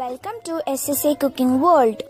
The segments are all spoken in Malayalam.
welcome to S S A cooking world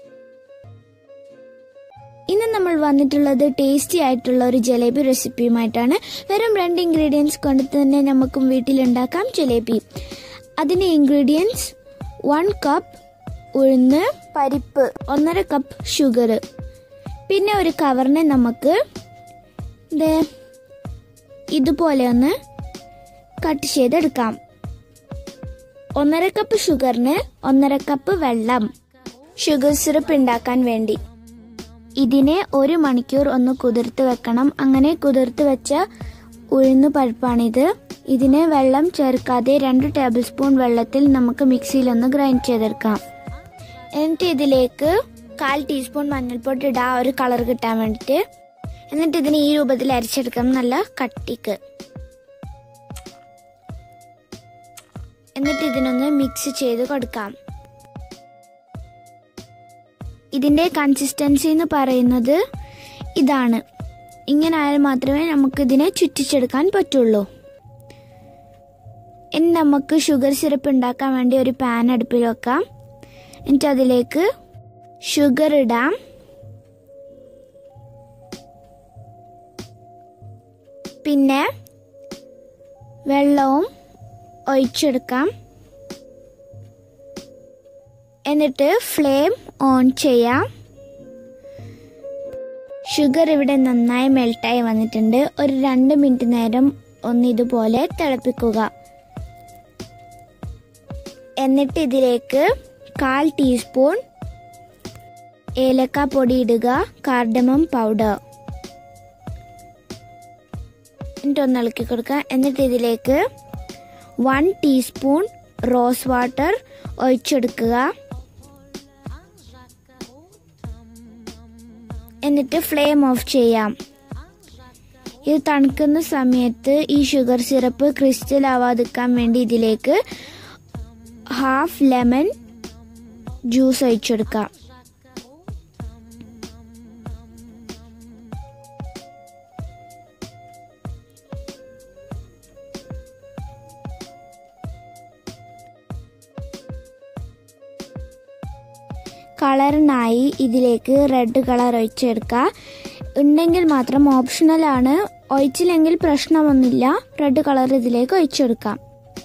ഇന്ന് നമ്മൾ വന്നിട്ടുള്ളത് ടേസ്റ്റി ആയിട്ടുള്ള ഒരു ജലേബി റെസിപ്പിയുമായിട്ടാണ് വെറും രണ്ട് ഇൻഗ്രീഡിയൻസ് കൊണ്ട് തന്നെ നമുക്കും വീട്ടിലുണ്ടാക്കാം ജലേബി അതിന്റെ ഇൻഗ്രീഡിയൻസ് വൺ കപ്പ് ഉഴുന്ന് പരിപ്പ് ഒന്നര കപ്പ് ഷുഗർ പിന്നെ ഒരു കവറിനെ നമുക്ക് ദേ ഇതുപോലെ ഒന്ന് കട്ട് ചെയ്തെടുക്കാം ഒന്നര കപ്പ് ഷുഗറിന് ഒന്നര കപ്പ് വെള്ളം ഷുഗർ സിറപ്പ് ഉണ്ടാക്കാൻ വേണ്ടി ഇതിനെ ഒരു മണിക്കൂർ ഒന്ന് കുതിർത്ത് വെക്കണം അങ്ങനെ കുതിർത്ത് വെച്ച ഉഴുന്ന് പരിപ്പാണിത് ഇതിനെ വെള്ളം ചേർക്കാതെ രണ്ട് ടേബിൾ സ്പൂൺ വെള്ളത്തിൽ നമുക്ക് മിക്സിയിൽ ഒന്ന് ഗ്രൈൻഡ് ചെയ്തെടുക്കാം എന്നിട്ട് ഇതിലേക്ക് കാൽ ടീസ്പൂൺ മഞ്ഞൾപ്പൊടി ഇടാം ഒരു കളർ കിട്ടാൻ വേണ്ടിയിട്ട് എന്നിട്ട് ഇതിനെ ഈ രൂപത്തിൽ അരച്ചെടുക്കാം നല്ല കട്ടിക്ക് എന്നിട്ട് ഇതിനൊന്ന് മിക്സ് ചെയ്ത് കൊടുക്കാം ഇതിന്റെ കൺസിസ്റ്റൻസി എന്ന് പറയുന്നത് ഇതാണ് ഇങ്ങനെ ആയാൽ മാത്രമേ നമുക്ക് ഇതിനെ ചുറ്റിച്ചെടുക്കാൻ പറ്റുള്ളൂ ഇനി നമുക്ക് ഷുഗർ സിറപ്പ് ഉണ്ടാക്കാൻ വേണ്ടി ഒരു പാൻ അടുപ്പിൽ വെക്കാം എന്നിട്ട് അതിലേക്ക് ഷുഗർ ഇടാം പിന്നെ വെള്ളവും ഒഴിച്ചെടുക്കാം എന്നിട്ട് ഫ്ലെയിം ഓൺ ചെയ്യാം ഷുഗർ ഇവിടെ നന്നായി മെൽട്ടായി വന്നിട്ടുണ്ട് ഒരു രണ്ട് മിനിറ്റ് നേരം ഒന്ന് ഇതുപോലെ തിളപ്പിക്കുക എന്നിട്ട് ഇതിലേക്ക് കാൽ ടീസ്പൂൺ ഏലക്ക പൊടി ഇടുക കാർഡമം പൗഡർ എന്നിട്ട് ഒന്ന് ഇളക്കി കൊടുക്കുക എന്നിട്ട് ഇതിലേക്ക് വൺ ടീസ്പൂൺ റോസ് വാട്ടർ ഒഴിച്ചെടുക്കുക എന്നിട്ട് ഫ്ലെയിം ഓഫ് ചെയ്യാം ഇത് തണുക്കുന്ന സമയത്ത് ഈ ഷുഗർ സിറപ്പ് ക്രിസ്റ്റൽ ആവാതിരിക്കാൻ വേണ്ടി ഇതിലേക്ക് ഹാഫ് ലെമൺ ജ്യൂസ് ഒഴിച്ചെടുക്കാം കളറിനായി ഇതിലേക്ക് റെഡ് കളർ ഒഴിച്ചെടുക്കുക ഉണ്ടെങ്കിൽ മാത്രം ഓപ്ഷണൽ ആണ് ഒഴിച്ചില്ലെങ്കിൽ പ്രശ്നമൊന്നുമില്ല റെഡ് കളർ ഇതിലേക്ക് ഒഴിച്ചെടുക്കാം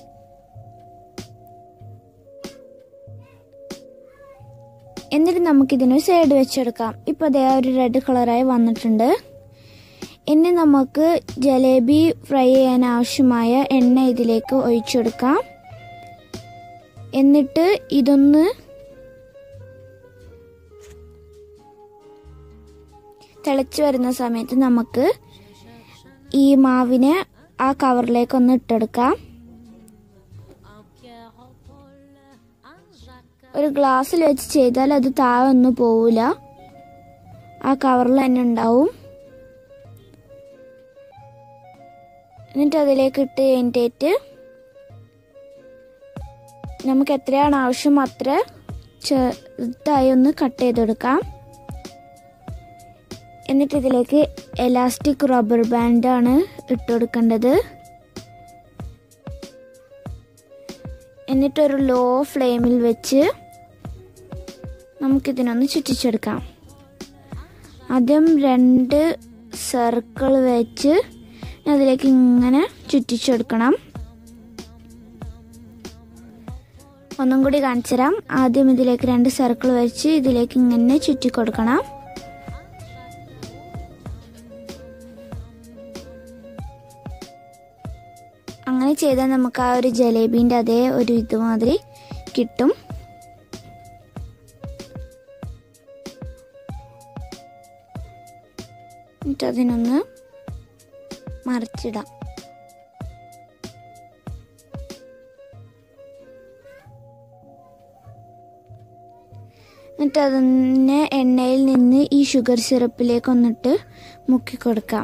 എന്നിട്ട് നമുക്കിതിന് സൈഡ് വെച്ചെടുക്കാം ഇപ്പോൾ അതേ ഒരു റെഡ് കളറായി വന്നിട്ടുണ്ട് ഇനി നമുക്ക് ജലേബി ഫ്രൈ ചെയ്യാൻ ആവശ്യമായ എണ്ണ ഇതിലേക്ക് ഒഴിച്ചെടുക്കാം എന്നിട്ട് ഇതൊന്ന് തിളച്ച് വരുന്ന സമയത്ത് നമുക്ക് ഈ മാവിനെ ആ കവറിലേക്ക് ഒന്ന് ഇട്ടെടുക്കാം ഒരു ഗ്ലാസ്സിൽ വെച്ച് ചെയ്താൽ അത് താഴെ ഒന്നും പോവില്ല ആ കവറിൽ തന്നെ ഉണ്ടാവും എന്നിട്ട് അതിലേക്ക് ഇട്ട് കഴിഞ്ഞിട്ട് നമുക്ക് എത്രയാണ് ആവശ്യം അത്ര ചെറുതായി ഒന്ന് കട്ട് ചെയ്തെടുക്കാം എന്നിട്ട് ഇതിലേക്ക് എലാസ്റ്റിക് റബ്ബർ ബാൻഡാണ് ഇട്ട് കൊടുക്കേണ്ടത് എന്നിട്ടൊരു ലോ ഫ്ലെയിമിൽ വെച്ച് നമുക്കിതിനൊന്ന് ചുറ്റിച്ചെടുക്കാം ആദ്യം രണ്ട് സർക്കിൾ വെച്ച് അതിലേക്ക് ഇങ്ങനെ ചുറ്റിച്ചെടുക്കണം ഒന്നും കൂടി കാണിച്ചു തരാം ആദ്യം ഇതിലേക്ക് രണ്ട് സർക്കിൾ വെച്ച് ഇതിലേക്ക് ഇങ്ങനെ ചുറ്റി കൊടുക്കണം അങ്ങനെ ചെയ്താൽ നമുക്ക് ആ ഒരു ജലേബീൻ്റെ അതേ ഒരു ഇതുമാതിരി കിട്ടും എന്നിട്ട് അതിനൊന്ന് മറിച്ചിടാം എന്നിട്ട് അതിനെ എണ്ണയിൽ നിന്ന് ഈ ഷുഗർ സിറപ്പിലേക്ക് ഒന്നിട്ട് മുക്കി കൊടുക്കാം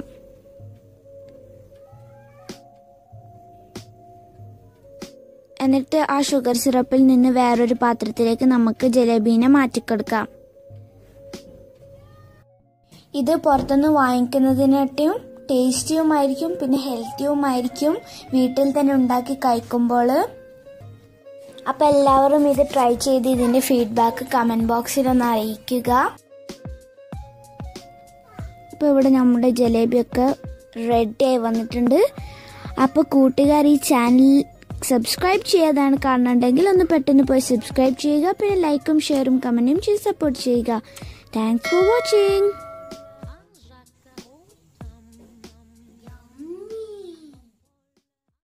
എന്നിട്ട് ആ ഷുഗർ സിറപ്പിൽ നിന്ന് വേറൊരു പാത്രത്തിലേക്ക് നമുക്ക് ജലേബീനെ മാറ്റിക്കൊടുക്കാം ഇത് പുറത്തുനിന്ന് വാങ്ങിക്കുന്നതിനായിട്ടും ടേസ്റ്റിയുമായിരിക്കും പിന്നെ ഹെൽത്തിയുമായിരിക്കും വീട്ടിൽ തന്നെ ഉണ്ടാക്കി കഴിക്കുമ്പോൾ അപ്പോൾ എല്ലാവരും ഇത് ട്രൈ ചെയ്ത് ഇതിൻ്റെ ഫീഡ്ബാക്ക് കമൻറ്റ് ബോക്സിൽ ഒന്ന് അറിയിക്കുക അപ്പോൾ ഇവിടെ നമ്മുടെ ജലേബിയൊക്കെ റെഡി ആയി വന്നിട്ടുണ്ട് അപ്പോൾ കൂട്ടുകാർ ഈ ചാനൽ സബ്സ്ക്രൈബ് ചെയ്യാതാണ് കാണുന്നുണ്ടെങ്കിൽ ഒന്ന് പെട്ടെന്ന് പോയി സബ്സ്ക്രൈബ് ചെയ്യുക പിന്നെ ലൈക്കും ഷെയറും കമൻറ്റും ചെയ്ത് സപ്പോർട്ട് ചെയ്യുക താങ്ക്സ് ഫോർ വാച്ചിങ്